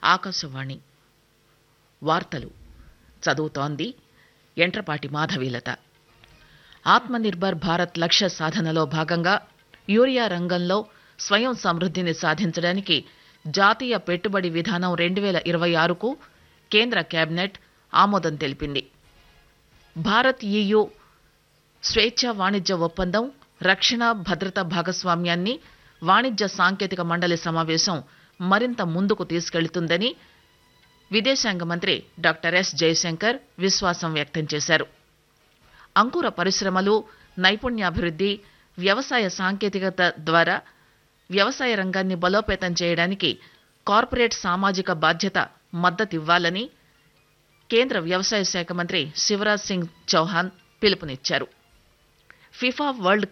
ఆకాశవాణి వార్తలు చదువుతోంది ఎంట్రపాటి మాధవీలత ఆత్మనిర్భర్ భారత్ లక్ష్య సాధనలో భాగంగా యూరియా రంగంలో స్వయం సమృద్ధిని సాధించడానికి జాతీయ పెట్టుబడి విధానం రెండు వేల ఇరవై ఆరుకు కేంద్ర కేబినెట్ ఆమోదం తెలిపింది భారత్ ఈయు స్వేచ్ఛ వాణిజ్య ఒప్పందం రక్షణ భద్రత భాగస్వామ్యాన్ని వాణిజ్య సాంకేతిక మండలి సమావేశం మరింత ముందుకు తీసుకెళ్తుందని విదేశాంగ మంత్రి డాక్టర్ ఎస్ జయశంకర్ విశ్వాసం వ్యక్తం చేశారు అంకుర పరిశ్రమలు నైపుణ్యాభివృద్ధి వ్యవసాయ సాంకేతికత ద్వారా వ్యవసాయ రంగాన్ని బలోపేతం చేయడానికి కార్పొరేట్ సామాజిక బాధ్యత మద్దతివ్వాలని కేంద్ర వ్యవసాయ శాఖ మంత్రి శివరాజ్ సింగ్ చౌహాన్ పిలుపునిచ్చారు ఫిఫా వరల్డ్